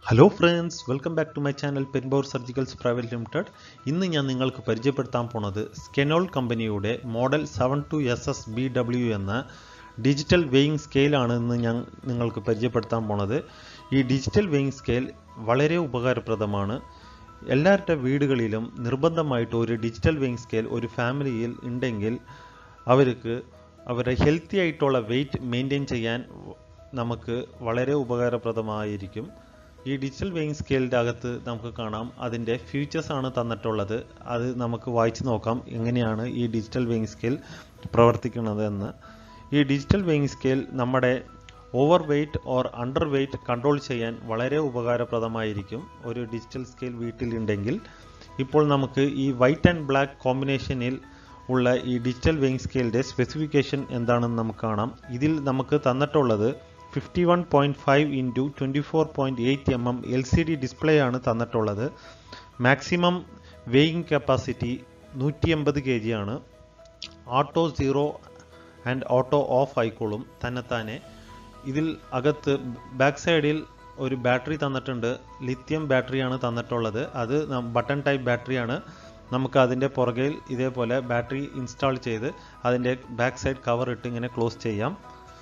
hello friends welcome back to my channel പെൻബോർ surgicals private limited ഇന്ന് ഞാൻ നിങ്ങൾക്ക് പരിചയപ്പെടുത്താൻ പോണത് സ്കെനോൾ കമ്പനിയുടെ model seven two S S B W എന്ന ഡിജിറ്റൽ വെയിങ് സ്കെയിലാണ് ഇന്ന് ഞാൻ നിങ്ങൾക്ക് പരിചയപ്പെടുത്താൻ പോണത് ഈ ഡിജിറ്റൽ വെയിങ് സ്കെയിൽ വളരെ ഉപകാരപ്രദമാണ് എല്ലാവരുടെ വീടുകളിലും നിർബന്ധമായിട്ട് ഒരു ഡിജിറ്റൽ വെയിങ് സ്കെയിൽ ഒരു ഫാമിലിയിൽ ഉണ്ടെങ്കിൽ അവർക്ക് അവരുടെ ഹെൽത്തി ആയിട്ടുള്ള വെയിറ്റ് മെയിൻറ്റെയിൻ ചെയ്യാൻ നമുക്ക് വളരെ ഉപകാരപ്രദമായിരിക്കും ഈ ഡിജിറ്റൽ വെയിങ് സ്കെയിലിൻ്റെ അകത്ത് നമുക്ക് കാണാം അതിൻ്റെ ഫീച്ചേഴ്സ് ആണ് തന്നിട്ടുള്ളത് അത് നമുക്ക് വായിച്ചു നോക്കാം എങ്ങനെയാണ് ഈ ഡിജിറ്റൽ വെയിങ് സ്കെയിൽ പ്രവർത്തിക്കുന്നത് എന്ന് ഈ ഡിജിറ്റൽ വെയിങ് സ്കെയിൽ നമ്മുടെ over weight or under weight control ചെയ്യാൻ വളരെ ഉപകാരപ്രദമായിരിക്കും ഒരു ഡിജിറ്റൽ സ്കെയിൽ വീട്ടിലുണ്ടെങ്കിൽ ഇപ്പോൾ നമുക്ക് ഈ വൈറ്റ് ആൻഡ് ബ്ലാക്ക് കോമ്പിനേഷനിൽ ഉള്ള ഈ ഡിജിറ്റൽ വെയിങ് സ്കെയിലിൻ്റെ സ്പെസിഫിക്കേഷൻ എന്താണെന്ന് നമുക്ക് കാണാം ഇതിൽ നമുക്ക് തന്നിട്ടുള്ളത് fifty one point five into twenty four point eight M M L C D display ആണ് തന്നിട്ടുള്ളത് മാക്സിമം വെയിങ് കപ്പാസിറ്റി നൂറ്റി എൺപത് കെ ജി ആണ് auto zero and auto off ആയിക്കോളും തന്നെത്താനെ ഇതിൽ അകത്ത് ബാക്ക് സൈഡിൽ ഒരു ബാറ്ററി തന്നിട്ടുണ്ട് ലിത്യം ബാറ്ററിയാണ് തന്നിട്ടുള്ളത് അത് ബട്ടൺ ടൈപ്പ് ബാറ്ററിയാണ് നമുക്ക് അതിൻ്റെ പുറകിൽ ഇതേപോലെ ബാറ്ററി ഇൻസ്റ്റാൾ ചെയ്ത് അതിൻ്റെ ബാക്ക് സൈഡ് കവർ ഇട്ട് ഇങ്ങനെ ക്ലോസ് ചെയ്യാം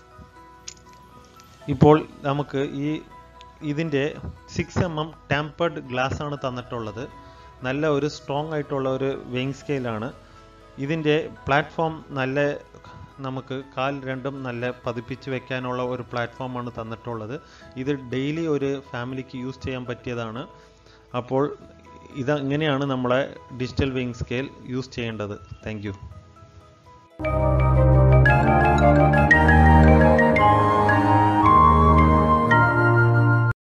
ഇപ്പോൾ നമുക്ക് ഈ ഇതിൻ്റെ six M M tempered glass ആണ് തന്നിട്ടുള്ളത് നല്ല ഒരു സ്ട്രോങ് ആയിട്ടുള്ള ഒരു വെയിങ് സ്കെയിലാണ് ഇതിൻ്റെ പ്ലാറ്റ്ഫോം നല്ല നമുക്ക് കാൽ രണ്ടും നല്ല പതിപ്പിച്ച് വെക്കാനുള്ള ഒരു പ്ലാറ്റ്ഫോമാണ് തന്നിട്ടുള്ളത് ഇത് ഡെയിലി ഒരു ഫാമിലിക്ക് യൂസ് ചെയ്യാൻ പറ്റിയതാണ് അപ്പോൾ ഇത് ഇങ്ങനെയാണ് നമ്മളെ ഡിജിറ്റൽ വെയിങ് സ്കെയിൽ യൂസ് ചെയ്യേണ്ടത് താങ്ക്